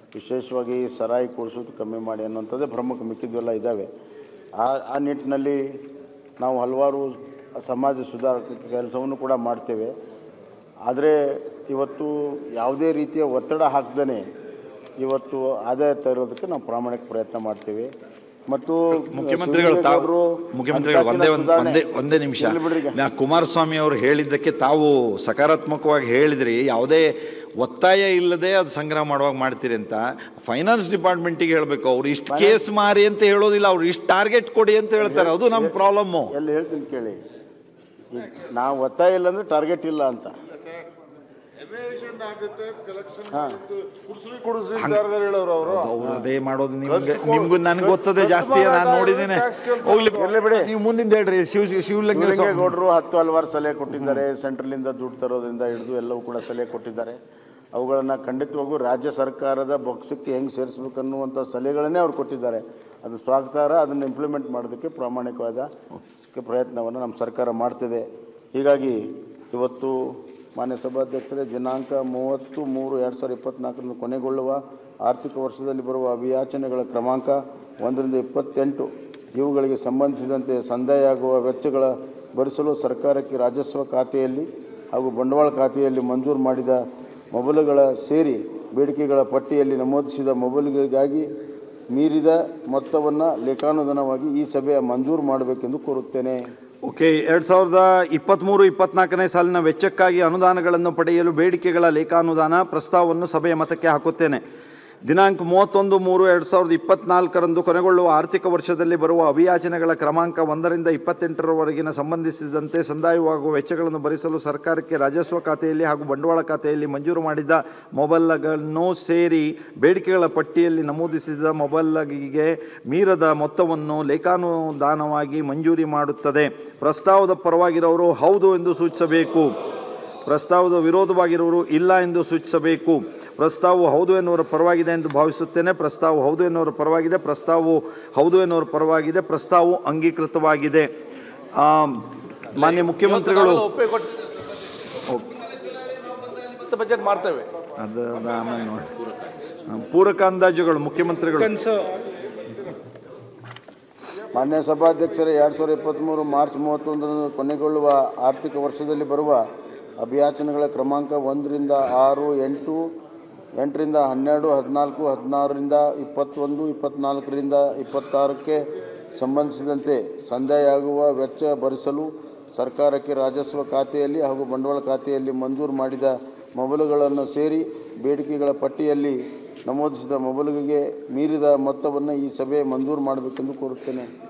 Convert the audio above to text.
ವಿಶೇಷವಾಗಿ ಸರಾಯಿ ಕೊಡಿಸೋದು ಕಮ್ಮಿ ಮಾಡಿ ಅನ್ನೋಂಥದ್ದೇ ಪ್ರಮುಖ ಮಿಕ್ಕಿದ್ವೆಲ್ಲ ಇದ್ದಾವೆ ಆ ಆ ನಿಟ್ಟಿನಲ್ಲಿ ನಾವು ಹಲವಾರು ಸಮಾಜ ಸುಧಾರಕ ಕೆಲಸವನ್ನು ಕೂಡ ಮಾಡ್ತೇವೆ ಆದರೆ ಇವತ್ತು ಯಾವುದೇ ರೀತಿಯ ಒತ್ತಡ ಹಾಕ್ದೇ ಇವತ್ತು ಆದಾಯ ತರೋದಕ್ಕೆ ನಾವು ಪ್ರಾಮಾಣಿಕ ಪ್ರಯತ್ನ ಮಾಡ್ತೀವಿ ಮತ್ತು ಮುಖ್ಯಮಂತ್ರಿಗಳು ತಾವು ಶಿವಲಿಂಗೇಗೌಡರು ಮುಖ್ಯಮಂತ್ರಿಗಳು ಒಂದೇ ಒಂದು ಸುಧಾರಣೆ- ಒಂದೇ ಒಂದೇ ನಿಮಿಷ ಇರ್ಲಿ ಬಿಡ್ರಿ ಈಗ. ನಾ ಕುಮಾರಸ್ವಾಮಿ ಅವರು ಹೇಳಿದ್ದಕ್ಕೆ ತಾವು ಸಕಾರಾತ್ಮಕವಾಗಿ ಹೇಳಿದ್ರಿ ಯಾವುದೇ ಒತ್ತಾಯ ಇಲ್ಲದೆ ಅದು ಸಂಗ್ರಹ ಮಾಡುವಾಗ ಮಾಡ್ತೀರಿ ಅಂತ ಫೈನಾನ್ಸ್ ಡಿಪಾರ್ಟ್ಮೆಂಟಿಗೆ ಹೇಳಬೇಕು ಅವ್ರು ಇಷ್ಟು ಕೇಸ್ ಮಾರಿ ಅಂತ ಹೇಳೋದಿಲ್ಲ ಅವ್ರು ಇಷ್ಟು ಟಾರ್ಗೆಟ್ ಕೊಡಿ ಅಂತ ಹೇಳ್ತಾರೆ ಅದು ನಮ್ಮ ಪ್ರಾಬ್ಲಮ್ಮು ಎಲ್ಲಿ ಹೇಳ್ತೀನಿ ಕೇಳಿ ಈಗ ನಾವು ಒತ್ತಾಯ ಇಲ್ಲ ಅಂದ್ರೆ ಟಾರ್ಗೆಟ್ ಇಲ್ಲ ಅಂತ ಹಾಂ ಅವ್ರು ಅದೇ ಮಾಡೋದು ನಿಮ್ಗೆ ನಿಮ್ಗೂ ನನಗೆ ಗೊತ್ತದೆ ಜಾಸ್ತಿ ನಾನು ನೋಡಿದ್ದೇನೆ ಹೋಗ್ಲಿ ಇರ್ಲಿ ಬಿಡಿ. ನೀವು ಮುಂದಿಂದ ಹೇಳ್ರಿ ಶಿವ ಶಿವಲಿಂಗ ಸ್ವಾಮಿ- ಶಿವಲಿಂಗೇಗೌಡರು ಹತ್ತು ಹಲವಾರು ಸಲಹೆ ಕೊಟ್ಟಿದ್ದಾರೆ ಸೆಂಟ್ರಲಿಂದ ದುಡ್ಡು ತರೋದ್ರಿಂದ ಹಿಡಿದು ಎಲ್ಲವೂ ಕೂಡ ಸಲಹೆ ಕೊಟ್ಟಿದ್ದಾರೆ ಅವುಗಳನ್ನು ಖಂಡಿತವಾಗೂ ರಾಜ್ಯ ಸರ್ಕಾರದ ಬೊಕ್ಸಕ್ಕೆ ಹೆಂಗೆ ಸೇರಿಸ್ಬೇಕನ್ನುವಂಥ ಸಲಹೆಗಳನ್ನೇ ಅವ್ರು ಕೊಟ್ಟಿದ್ದಾರೆ ಅದು ಸ್ವಾಗತಾರ್ಹ ಅದನ್ನು ಇಂಪ್ಲಿಮೆಂಟ್ ಮಾಡೋದಕ್ಕೆ ಪ್ರಾಮಾಣಿಕವಾದ ಪ್ರಯತ್ನವನ್ನು ನಮ್ಮ ಸರ್ಕಾರ ಮಾಡ್ತಿದೆ ಹೀಗಾಗಿ ಇವತ್ತು ಮಾನ್ಯ ಸಭಾಧ್ಯಕ್ಷರೇ ದಿನಾಂಕ ಮೂವತ್ತು ಮೂರು ಎರಡು ಸಾವಿರದ ಇಪ್ಪತ್ತ್ನಾಲ್ಕರಂದು ಕೊನೆಗೊಳ್ಳುವ ಆರ್ಥಿಕ ವರ್ಷದಲ್ಲಿ ಬರುವ ಅಭಿಯಾಚನೆಗಳ ಕ್ರಮಾಂಕ ಒಂದರಿಂದ ಇಪ್ಪತ್ತೆಂಟು ಇವುಗಳಿಗೆ ಸಂಬಂಧಿಸಿದಂತೆ ಸಂದಾಯ ಆಗುವ ವೆಚ್ಚಗಳ ಭರಿಸಲು ಸರ್ಕಾರಕ್ಕೆ ರಾಜಸ್ವ ಖಾತೆಯಲ್ಲಿ ಹಾಗೂ ಬಂಡವಾಳ ಖಾತೆಯಲ್ಲಿ ಮಂಜೂರು ಮಾಡಿದ ಮೊಬೈಲುಗಳ ಸೇರಿ ಬೇಡಿಕೆಗಳ ಪಟ್ಟಿಯಲ್ಲಿ ನಮೂದಿಸಿದ ಮೊಬೈಲ್ಗಳಿಗಾಗಿ ಮೀರಿದ ಮೊತ್ತವನ್ನು ಲೇಖಾನುದಾನವಾಗಿ ಈ ಸಭೆಯ ಮಂಜೂರು ಮಾಡಬೇಕೆಂದು ಕೋರುತ್ತೇನೆ ಓಕೆ ಎರಡು ಸಾವಿರದ ಇಪ್ಪತ್ತ್ಮೂರು ಇಪ್ಪತ್ನಾಲ್ಕನೇ ಸಾಲಿನ ವೆಚ್ಚಕ್ಕಾಗಿ ಅನುದಾನಗಳನ್ನು ಪಡೆಯಲು ಬೇಡಿಕೆಗಳ ಲೇಖಾನುದಾನ ಪ್ರಸ್ತಾವವನ್ನು ಸಭೆಯ ಮತಕ್ಕೆ ಹಾಕುತ್ತೇನೆ ದಿನಾಂಕ ಮೂವತ್ತೊಂದು ಮೂರು ಎರಡು ಸಾವಿರದ ಇಪ್ಪತ್ನಾಲ್ಕರಂದು ಕೊನೆಗೊಳ್ಳುವ ಆರ್ಥಿಕ ವರ್ಷದಲ್ಲಿ ಬರುವ ಅಭಿಯಾಚನೆಗಳ ಕ್ರಮಾಂಕ ಒಂದರಿಂದ ಇಪ್ಪತ್ತೆಂಟರವರೆಗಿನ ಸಂಬಂಧಿಸಿದಂತೆ ಸಂದಾಯವಾಗುವ ವೆಚ್ಚಗಳನ್ನು ಭರಿಸಲು ಸರ್ಕಾರಕ್ಕೆ ರಾಜಸ್ವ ಖಾತೆಯಲ್ಲಿ ಹಾಗೂ ಬಂಡವಾಳ ಖಾತೆಯಲ್ಲಿ ಮಂಜೂರು ಮಾಡಿದ ಮೊಬೈಲ್ಗಳನ್ನು ಸೇರಿ ಬೇಡಿಕೆಗಳ ಪಟ್ಟಿಯಲ್ಲಿ ನಮೂದಿಸಿದ ಮೊಬೈಲ್ಗೆ ಮೀರದ ಮೊತ್ತವನ್ನು ಲೇಖಾನುದಾನವಾಗಿ ಮಂಜೂರಿ ಮಾಡುತ್ತದೆ ಪ್ರಸ್ತಾವದ ಪರವಾಗಿರೋರು ಹೌದು ಎಂದು ಸೂಚಿಸಬೇಕು ಪ್ರಸ್ತಾವದ ವಿರೋಧವಾಗಿರುವವರು ಇಲ್ಲ ಎಂದು ಸೂಚಿಸಬೇಕು ಪ್ರಸ್ತಾವವು ಹೌದು ಎನ್ನುವರ ಪರವಾಗಿದೆ ಎಂದು ಭಾವಿಸುತ್ತೇನೆ ಪ್ರಸ್ತಾವ ಹೌದು ಎನ್ನುವರ ಪರವಾಗಿದೆ ಪ್ರಸ್ತಾವವು ಹೌದು ಎನ್ನುವರ ಪರವಾಗಿದೆ ಪ್ರಸ್ತಾವವು ಅಂಗೀಕೃತವಾಗಿದೆ ಆ, ಮಾನ್ಯ ಮುಖ್ಯಮಂತ್ರಿಗಳು ಬಜೆಟ್ ಮಾಡ್ತೇವೆ ಅದು ಅದು ಆಮೇಲೆ ನೋಡಿ ಆ, ಪೂರಕ ಅಂದಾಜುಗಳು ಮುಖ್ಯಮಂತ್ರಿಗಳು ಮಾನ್ಯ ಸಭಾಧ್ಯಕ್ಷರೇ ಎರಡು ಸಾವಿರದ ಇಪ್ಪತ್ತ್ಮೂರು ಮಾರ್ಚ್ ಮೂವತ್ತೊಂದರಂದು ಕೊನೆಗೊಳ್ಳುವ ಆರ್ಥಿಕ ವರ್ಷದಲ್ಲಿ ಬರುವ ಅಭಿಯಾಚನೆಗಳ ಕ್ರಮಾಂಕ ಒಂದರಿಂದ ಆರು ಎಂಟು ಎಂಟರಿಂದ ಹನ್ನೆರಡು ಹದಿನಾಲ್ಕು ಹದಿನಾರರಿಂದ ಇಪ್ಪತ್ತೊಂದು ಇಪ್ಪತ್ತ್ನಾಲ್ಕರಿಂದ ಇಪ್ಪತ್ತಾರಕ್ಕೆ ಸಂಬಂಧಿಸಿದಂತೆ ಸಂದಾಯ ಆಗುವ ವೆಚ್ಚ ಭರಿಸಲು ಸರ್ಕಾರಕ್ಕೆ ರಾಜಸ್ವ ಖಾತೆಯಲ್ಲಿ ಹಾಗೂ ಬಂಡವಾಳ ಖಾತೆಯಲ್ಲಿ ಮಂಜೂರು ಮಾಡಿದ ಮೊಬೈಲುಗಳನ್ನು ಸೇರಿ ಬೇಡಿಕೆಗಳ ಪಟ್ಟಿಯಲ್ಲಿ ನಮೂದಿಸಿದ ಮೊಬೈಲ್ಗೆ ಮೀರಿದ ಮೊತ್ತವನ್ನು ಈ ಸಭೆ ಮಂಜೂರು ಮಾಡಬೇಕೆಂದು ಕೋರುತ್ತೇನೆ